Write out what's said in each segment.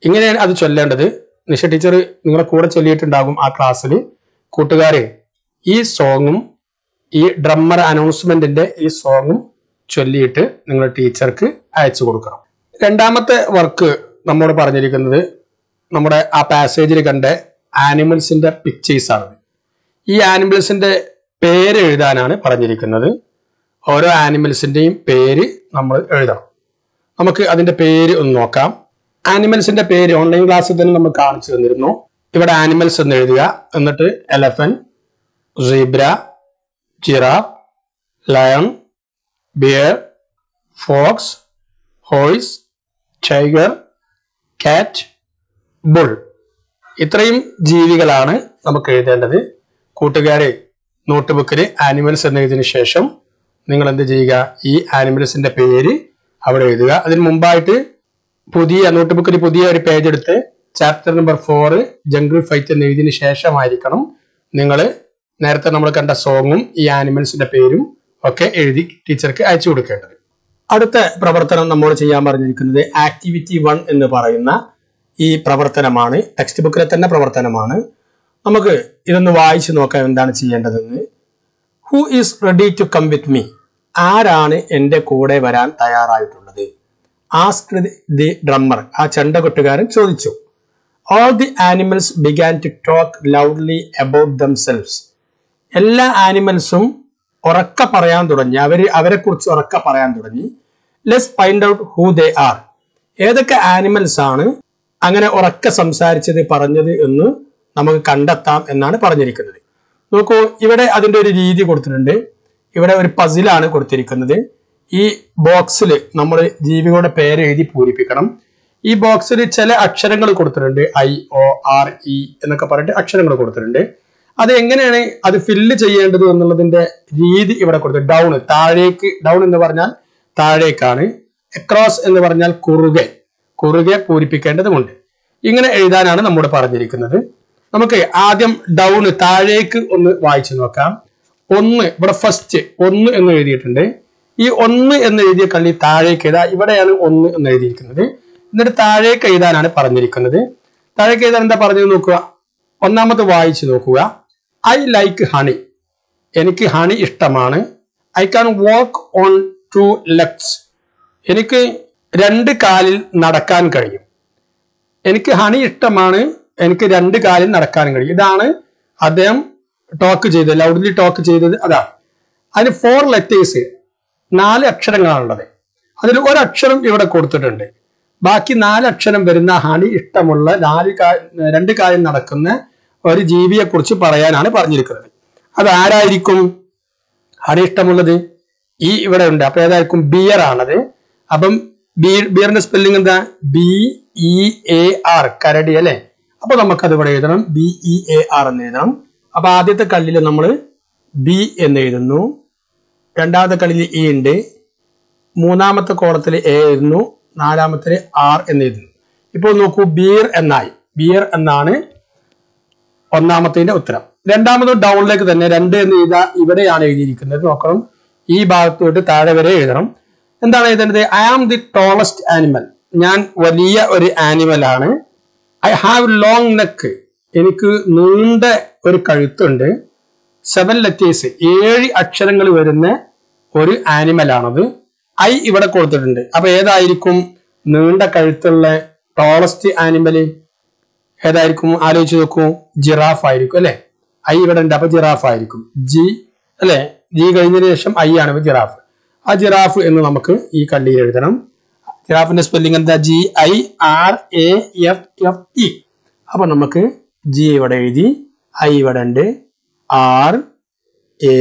ഇങ്ങനെയാണ് അത് ചൊല്ലേണ്ടത് നിഷ ടീച്ചർ നിങ്ങളെ കൂടെ ചൊല്ലിയിട്ടുണ്ടാകും ആ ക്ലാസ്സിൽ കൂട്ടുകാരെ ഈ സോങ്ങും ഈ ഡ്രമ്മർ അനൗൺസ്മെന്റിന്റെ ഈ സോങ്ങും ചൊല്ലിയിട്ട് നിങ്ങൾ ടീച്ചർക്ക് അയച്ചു കൊടുക്കണം രണ്ടാമത്തെ വർക്ക് നമ്മോട് പറഞ്ഞിരിക്കുന്നത് നമ്മുടെ ആ പാസേജിൽ കണ്ട ആനിമൽസിന്റെ പിക്ചേഴ്സ് ആണ് ഈ ആനിമൽസിന്റെ പേര് എഴുതാനാണ് പറഞ്ഞിരിക്കുന്നത് ഓരോ ആനിമൽസിന്റെയും പേര് നമ്മൾ എഴുതണം നമുക്ക് അതിന്റെ പേര് ഒന്ന് നോക്കാം ആനിമൽസിന്റെ പേര് ഓൺലൈൻ ക്ലാസ്സിൽ തന്നെ നമ്മൾ കാണിച്ചു തന്നിരുന്നു ഇവിടെ ആനിമൽസ് എന്ന് എഴുതുക എന്നിട്ട് elephant zebra giraffe lion bear fox horse tiger cat bull ഇത്രയും ജീവികളാണ് നമുക്ക് എഴുതേണ്ടത് കൂട്ടുകാരെ നോട്ട് ബുക്കിൽ ആനിമൽസ് എന്നെഴുതിയതിനു ശേഷം നിങ്ങൾ എന്ത് ചെയ്യുക ഈ ആനിമൽസിന്റെ പേര് അവിടെ എഴുതുക അതിന് മുമ്പായിട്ട് പുതിയ നോട്ട് ബുക്കിൽ പുതിയ ഒരു പേജ് എടുത്ത് chapter number four jungle fight എന്ന് എഴുതിയതിനു ശേഷമായിരിക്കണം നിങ്ങൾ നേരത്തെ നമ്മൾ കണ്ട സോങ്ങും ഈ ആനിമൽസിന്റെ പേരും ഒക്കെ എഴുതി ടീച്ചർക്ക് അയച്ചു കൊടുക്കേണ്ടത് അടുത്ത പ്രവർത്തനം നമ്മൾ ചെയ്യാൻ പറഞ്ഞിരിക്കുന്നത് ആക്ടിവിറ്റി വൺ എന്ന് പറയുന്ന ഈ പ്രവർത്തനമാണ് ടെക്സ്റ്റ് ബുക്കിലെ തന്നെ പ്രവർത്തനമാണ് നമുക്ക് ഇതൊന്ന് വായിച്ചു നോക്കാം എന്താണ് ചെയ്യേണ്ടതെന്ന് who is ready to come with me ആരാണ് എൻ്റെ കൂടെ വരാൻ തയ്യാറായിട്ടുള്ളത് ആസ്ക് ദി ഡ്രമ്മർ ആ ചെണ്ടകൊട്ടുകാരൻ ചോദിച്ചു all the animals began to talk loudly about themselves എല്ലാ ആനിമൽസും ഉറക്ക പറയാൻ തുടങ്ങി അവര് അവരെ കുറിച്ച് ഉറക്ക പറയാൻ തുടങ്ങി let's find out who they are ഏതൊക്കെ ആനിമൽസ് ആണ് അങ്ങനെ ഉറക്ക സംസാരിച്ചത് പറഞ്ഞത് എന്ന് നമുക്ക് കണ്ടെത്താം എന്നാണ് പറഞ്ഞിരിക്കുന്നത് നോക്കൂ ഇവിടെ അതിന്റെ ഒരു രീതി കൊടുത്തിട്ടുണ്ട് ഇവിടെ ഒരു പസിലാണ് കൊടുത്തിരിക്കുന്നത് ഈ ബോക്സിൽ നമ്മൾ ജീവികളുടെ പേര് എഴുതി പൂരിപ്പിക്കണം ഈ ബോക്സിൽ ചില അക്ഷരങ്ങൾ കൊടുത്തിട്ടുണ്ട് ഐ ഒ ആർ ഇ എന്നൊക്കെ പറഞ്ഞിട്ട് അക്ഷരങ്ങൾ കൊടുത്തിട്ടുണ്ട് അത് എങ്ങനെയാണ് അത് ഫില്ല് ചെയ്യേണ്ടത് എന്നുള്ളതിന്റെ രീതി ഇവിടെ കൊടുത്തു ഡൗൺ താഴേക്ക് ഡൗൺ എന്ന് പറഞ്ഞാൽ താഴേക്കാണ് എക്രോസ് എന്ന് പറഞ്ഞാൽ കുറുകെ കുറുകെ പൂരിപ്പിക്കേണ്ടതുണ്ട് ഇങ്ങനെ എഴുതാനാണ് നമ്മോട് പറഞ്ഞിരിക്കുന്നത് നമുക്ക് ആദ്യം ഡൗൺ താഴേക്ക് ഒന്ന് വായിച്ചു നോക്കാം ഒന്ന് ഇവിടെ ഫസ്റ്റ് ഒന്ന് എന്ന് എഴുതിയിട്ടുണ്ട് ഈ ഒന്ന് എന്ന് എഴുതിയ കള്ളി താഴേക്ക് എഴുതാ ഇവിടെയാണ് ഒന്ന് എന്ന് എഴുതിയിരിക്കുന്നത് എന്നിട്ട് താഴേക്ക് എഴുതാനാണ് പറഞ്ഞിരിക്കുന്നത് താഴേക്ക് എഴുതാൻ എന്താ പറഞ്ഞത് നോക്കുക ഒന്നാമത് വായിച്ചു നോക്കുക ഐ ലൈക്ക് ഹണി എനിക്ക് ഹണി ഇഷ്ടമാണ് I can walk on two legs എനിക്ക് രണ്ട് കാലിൽ നടക്കാൻ കഴിയും എനിക്ക് ഹണി ഇഷ്ടമാണ് എനിക്ക് രണ്ട് കാലിൽ നടക്കാൻ കഴിയും ഇതാണ് അദ്ദേഹം ടോക്ക് ചെയ്തത് ലൗഡ്ലി ടോക്ക് ചെയ്തത് അതാണ് അതിന് ഫോർ ലെറ്റേഴ്സ് നാല് അക്ഷരങ്ങളാണുള്ളത് അതിൽ ഒരക്ഷരം ഇവിടെ കൊടുത്തിട്ടുണ്ട് ബാക്കി നാല് അക്ഷരം വരുന്ന ഹണി ഇഷ്ടമുള്ള നാല് കാ രണ്ട് കാലിൽ നടക്കുന്ന ഒരു ജീവിയെ കുറിച്ച് പറയാനാണ് പറഞ്ഞിരിക്കുന്നത് അത് ആരായിരിക്കും ഹണി ഇഷ്ടമുള്ളത് ഈ ഇവിടെ ഉണ്ട് അപ്പൊ ഏതായിരിക്കും ബിയർ ആണത് അപ്പം ബിയറിന്റെ സ്പെല്ലിംഗ് എന്താ ബി ഇ എ ആർ കരടി അല്ലെ അപ്പൊ നമുക്കത് ഇവിടെ എഴുതണം ബി ഇ എ ആർ എന്ന് എഴുതണം അപ്പൊ ആദ്യത്തെ കല്ലിൽ നമ്മൾ ബി എന്ന് എഴുതുന്നു രണ്ടാമത്തെ കല്ലിൽ ഇ ഉണ്ട് മൂന്നാമത്തെ കോളത്തിൽ എ എഴുതുന്നു നാലാമത്തിൽ ആർ എന്ന് എഴുതുന്നു ഇപ്പോൾ നോക്കൂ ബിയർ എന്നായി ബിയർ എന്നാണ് ഒന്നാമത്തിന്റെ ഉത്തരം രണ്ടാമത് ഡൗണിലേക്ക് തന്നെ രണ്ട് എന്ന് എഴുതാ ഇവിടെയാണ് എഴുതിയിരിക്കുന്നത് നോക്കണം ഈ ഭാഗത്ത് തൊട്ട് താഴെ വരെ എഴുതണം എന്താണ് എഴുതേണ്ടത് I am the tallest animal ഞാൻ വലിയ ഒരു ആനിമൽ ആണ് ഐ ഹാവ് ലോങ് നെക്ക് എനിക്ക് നീണ്ട ഒരു കഴുത്തുണ്ട് സെവൻ ലെറ്റേഴ്സ് ഏഴ് അക്ഷരങ്ങൾ വരുന്ന ഒരു ആനിമൽ ആണത് ഐ ഇവിടെ കൊടുത്തിട്ടുണ്ട് അപ്പൊ ഏതായിരിക്കും നീണ്ട കഴുത്തുള്ള ടോളസ്റ്റ് ആനിമല് ഏതായിരിക്കും ആലോചിച്ച് നോക്കൂ ജിറാഫ് ആയിരിക്കും അല്ലെ ഐ ഇവിടെ ഉണ്ട് അപ്പൊ ജിറാഫ് ആയിരിക്കും ജി അല്ലെ ജി കഴിഞ്ഞതിന് ശേഷം ഐ ആണ് ഇപ്പൊ ജിറാഫ് ആ ജിറാഫ് എന്ന് നമുക്ക് ഈ കള്ളിയിൽ എഴുതണം ജിറാഫിന്റെ സ്പെല്ലിംഗ് എന്താ G I R A F F E അപ്പൊ നമുക്ക് ജി ഇവിടെ എഴുതി ഐ ഇവിടെ ഉണ്ട് R A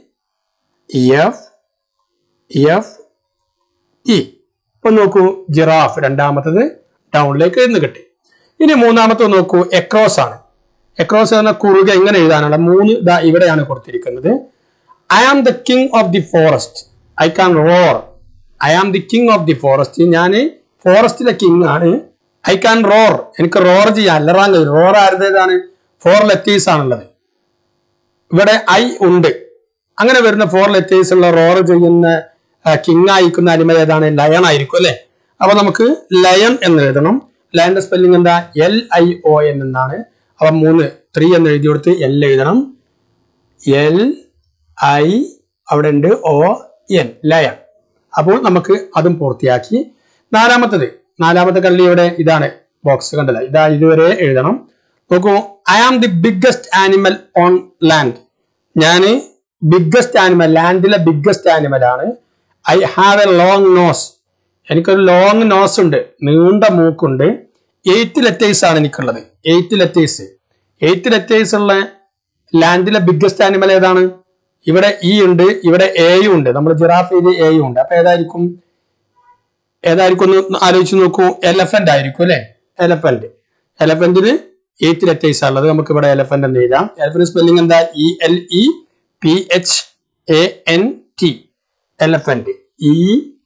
F F E ഇപ്പൊ നോക്കൂ ജിറാഫ് രണ്ടാമത്തത് ഡൗണിലേക്ക് എഴുന്ന് കിട്ടി ഇനി മൂന്നാമത്തെ നോക്കൂ എക്രോസ് ആണ് എക്രോസ് എന്ന കുറുക എങ്ങനെ എഴുതാനുള്ള മൂന്ന് ഇതാ ഇവിടെയാണ് കൊടുത്തിരിക്കുന്നത് I am the king of the forest I can roar I am the king of the forest ഞാൻ ഫോറസ്റ്റിലെ കിങ് ആണ് ഐ കാൻ റോർ എനിക്ക് റോർ ചെയ്യാൻ അല്ലറാൻ കഴിയും റോർ ആരുടേതാണ് ഫോർ ലെറ്റേഴ്സ് ആണുള്ളത് ഇവിടെ ഐ ഉണ്ട് അങ്ങനെ വരുന്ന ഫോർ ലെറ്റേഴ്സ് ഉള്ള റോർ ചെയ്യുന്ന കിങ് ആയിരിക്കുന്ന അനിമൽ ഏതാണ് ലയൺ ആയിരിക്കും അല്ലെ അപ്പൊ നമുക്ക് ലയൺ എന്ന് എഴുതണം ലാൻഡ് സ്പെല്ലിംഗ് എന്താ എൽ ഐ ഒ എൻ എന്നാണ് അപ്പൊ മൂന്ന് ത്രീ എന്ന് എഴുതി കൊടുത്ത് എൽ എഴുതണം എൽ ഐ അവിടെ ഉണ്ട് ഒ എൻ ലയൺ അപ്പോൾ നമുക്ക് അതും പൂർത്തിയാക്കി നാലാമത്തത് നാലാമത്തെ കള്ളിയുടെ ഇതാണ് ബോക്സ് കണ്ടല്ല ഇതാ ഇതുവരെ എഴുതണം നോക്കൂ I am the biggest animal on land ഞാൻ ബിഗ്ഗസ്റ്റ് ആനിമൽ ലാൻഡിലെ ബിഗ്ഗസ്റ്റ് ആനിമൽ ആണ് I have a long nose എനിക്കൊരു ലോങ് നോസ് ഉണ്ട് നീണ്ട മൂക്കുണ്ട് എയ്റ്റ് ലെറ്റേഴ്സ് ആണ് എനിക്കുള്ളത് എയ്റ്റ് ലെറ്റേഴ്സ് എയ്റ്റ് ലെറ്റേഴ്സ് ഉള്ള ലാൻഡിലെ ബിഗ്ഗസ്റ്റ് ആനിമൽ ഏതാണ് ഇവിടെ ഇ ഉണ്ട് ഇവിടെ എയും ഉണ്ട് നമ്മൾ ജിറാഫയിൽ എയും ഉണ്ട് അപ്പൊ ഏതായിരിക്കും ഏതായിരിക്കും ഒന്ന് ആലോചിച്ച് നോക്കൂ എലഫന്റ് ആയിരിക്കും അല്ലെ എലഫന്റ് എലഫന്റിന് എയ്റ്റ് ലെറ്റേഴ്സ് ഉള്ളത് നമുക്ക് ഇവിടെ എലഫന്റ് എന്ന് എഴുതാം എലഫന്റ് സ്പെല്ലിംഗ് എന്താ E L E P H A N T elephant E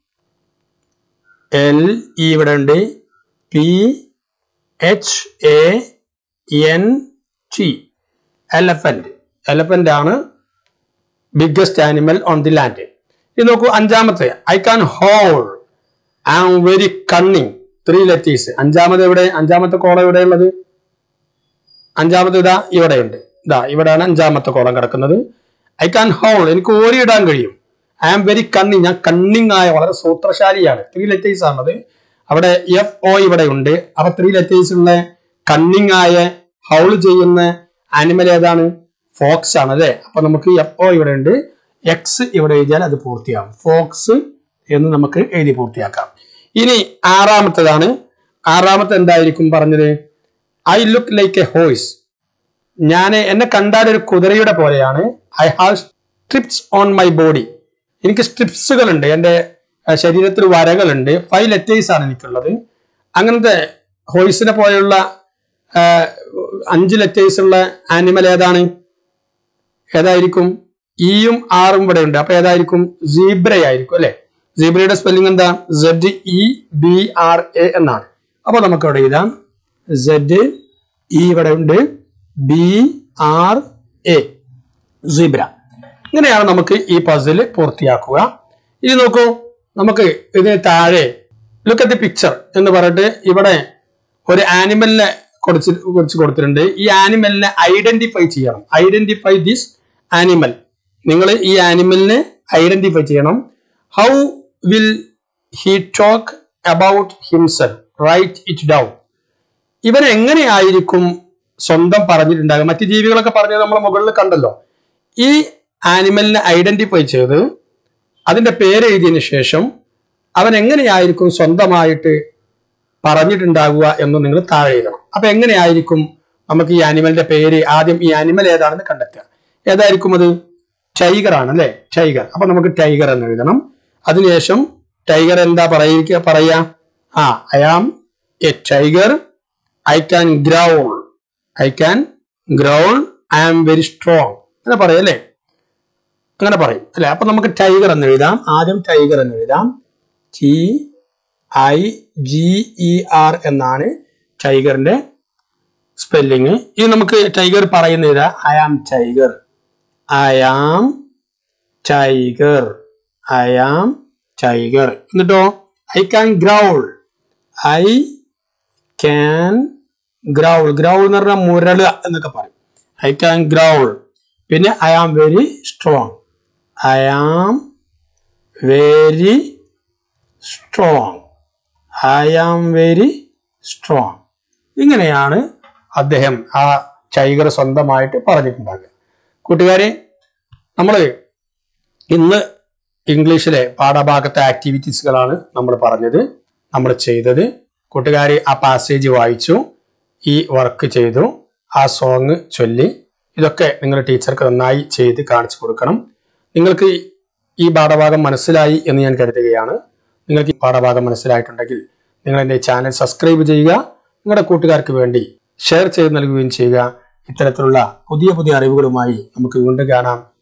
L E ഇവിടെ ഉണ്ട് P H A N T elephant elephant ആണ് biggest animal on the land ഇത് നോക്കൂ അഞ്ചാമത്തെ I can howl I am very cunning three letters അഞ്ചാമത് എവിടെ അഞ്ചാമത്തെ column എവിടെ ഉള്ളത് അഞ്ചാമത്തെ ഇതാ ഇവിടെയുണ്ട് ഇതാ ഇവിടെയാണ് അഞ്ചാമത്തെ കോളം കിടക്കുന്നത് ഐ കാൻ ഹോൾ എനിക്ക് ഓരിയിടാൻ കഴിയും ഐ ആം വെരി കണ്ണിങ് ഞാൻ കണ്ണിങ് ആയ വളരെ സൂത്രശാലിയാണ് ത്രീ ലെറ്റേഴ്സ് ആണത് അവിടെ എഫ് ഒ ഇവിടെ ഉണ്ട് അപ്പൊ ത്രീ ലെറ്റേഴ്സ് ഉള്ള കണ്ണിങ് ആയ ഹൗൾ ചെയ്യുന്ന ആനിമൽ ഏതാണ് ഫോക്സ് ആണ് അല്ലേ അപ്പൊ നമുക്ക് എഫ് ഒ ഇവിടെ ഉണ്ട് എക്സ് ഇവിടെ എഴുതിയാൽ അത് പൂർത്തിയാവും ഫോക്സ് എന്ന് നമുക്ക് എഴുതി പൂർത്തിയാക്കാം ഇനി ആറാമത്തേതാണ് ആറാമത്തെ എന്തായിരിക്കും പറഞ്ഞത് I look like a horse ഞാൻ എന്നെ കണ്ടാൽ ഒരു കുതിരയുടെ പോലെയാണ് I have stripes on my body എനിക്ക് സ്ട്രിപ്സുകൾ ഉണ്ട് എൻ്റെ അഹ് ശരീരത്തിൽ വരകളുണ്ട് ഫൈവ് ലെറ്റേഴ്സ് ആണ് എനിക്കുള്ളത് അങ്ങനത്തെ ഹോയ്സിനെ പോലെയുള്ള ആഹ്, അഞ്ച് ലെറ്റേഴ്സ് ഉള്ള ആനിമൽ ഏതാണ് ഏതായിരിക്കും ഇയും ആറും ഇവിടെ ഉണ്ട് അപ്പൊ ഏതായിരിക്കും സീബ്ര ആയിരിക്കും അല്ലെ സീബ്രയുടെ സ്പെല്ലിംഗ് എന്താ Z E B R A എന്നാണ് അപ്പൊ നമുക്ക് ഇവിടെ എഴുതാം സെഡ് ഇ ഇവിടെ ഉണ്ട് ബി ആർ എ സീബ്ര ഇങ്ങനെയാണ് നമുക്ക് ഈ പസിൽ പൂർത്തിയാക്കുക ഇനി നോക്കൂ നമുക്ക് ഇതിന് താഴെ ലുക്ക് അറ്റ് ദി പിക്ചർ എന്ന് പറഞ്ഞിട്ട് ഇവിടെ ഒരു ആനിമലിനെ കുറിച്ച് കുറിച്ച് കൊടുത്തിട്ടുണ്ട് ഈ ആനിമലിനെ ഐഡന്റിഫൈ ചെയ്യണം ഐഡന്റിഫൈ ദിസ് ആനിമൽ നിങ്ങൾ ഈ ആനിമലിനെ ഐഡന്റിഫൈ ചെയ്യണം how will he talk about himself write it down ഇവൻ എങ്ങനെയായിരിക്കും സ്വന്തം പറഞ്ഞിട്ടുണ്ടാകുക മറ്റു ജീവികളൊക്കെ പറഞ്ഞത് നമ്മൾ മുകളിൽ കണ്ടല്ലോ ഈ ആനിമലിനെ ഐഡന്റിഫൈ ചെയ്ത് അതിന്റെ പേര് എഴുതിയതിനു ശേഷം അവൻ എങ്ങനെയായിരിക്കും സ്വന്തമായിട്ട് പറഞ്ഞിട്ടുണ്ടാകുക എന്ന് നിങ്ങൾ താഴെ എഴുതണം അപ്പൊ എങ്ങനെയായിരിക്കും നമുക്ക് ഈ ആനിമലിന്റെ പേര് ആദ്യം ഈ ആനിമൽ ഏതാണെന്ന് കണ്ടെത്തുക ഏതായിരിക്കും അത് ടൈഗർ ആണ് അല്ലെ ടൈഗർ അപ്പൊ നമുക്ക് ടൈഗർ എന്ന് എഴുതണം അതിനുശേഷം ടൈഗർ എന്താ പറയുക പറയാ ആ I am a tiger I can growl I can growl I am very strong അങ്ങനെ പറയും അല്ലേ അങ്ങനെ പറയും അല്ലെ അപ്പൊ നമുക്ക് ടൈഗർ എന്ന് എഴുതാം ആദ്യം ടൈഗർ എന്ന് എഴുതാം T I G E R എന്നാണ് ടൈഗറിന്റെ സ്പെല്ലിങ് ഇത് നമുക്ക് ടൈഗർ പറയുന്ന ഇതാ I am tiger I am tiger I am tiger എന്നിട്ടോ I can growl I can growl growl എന്ന് പറഞ്ഞാൽ മുരളുക എന്നൊക്കെ പറയും ഐ ക്യാൻ ഗ്രൗൾ പിന്നെ I am very strong I am very strong I am very strong ഇങ്ങനെയാണ് അദ്ദേഹം ആ ടൈഗർ സ്വന്തമായിട്ട് പറഞ്ഞിട്ടുണ്ടാകുക കൂട്ടുകാരെ നമ്മൾ ഇന്ന് ഇംഗ്ലീഷിലെ പാഠഭാഗത്തെ ആക്ടിവിറ്റീസുകളാണ് നമ്മൾ പറഞ്ഞത് നമ്മൾ ചെയ്തത് കൂട്ടുകാർ ആ പാസേജ് വായിച്ചു ഈ വർക്ക് ചെയ്തു ആ സോങ് ചൊല്ലി ഇതൊക്കെ നിങ്ങൾ ടീച്ചർക്ക് നന്നായി ചെയ്ത് കാണിച്ചു കൊടുക്കണം നിങ്ങൾക്ക് ഈ പാഠഭാഗം മനസ്സിലായി എന്ന് ഞാൻ കരുതുകയാണ് നിങ്ങൾക്ക് ഈ പാഠഭാഗം മനസ്സിലായിട്ടുണ്ടെങ്കിൽ നിങ്ങൾ എൻ്റെ ചാനൽ സബ്സ്ക്രൈബ് ചെയ്യുക നിങ്ങളുടെ കൂട്ടുകാർക്ക് വേണ്ടി ഷെയർ ചെയ്ത് നൽകുകയും ചെയ്യുക ഇത്തരത്തിലുള്ള പുതിയ പുതിയ അറിവുകളുമായി നമുക്ക് വീണ്ടും കാണാം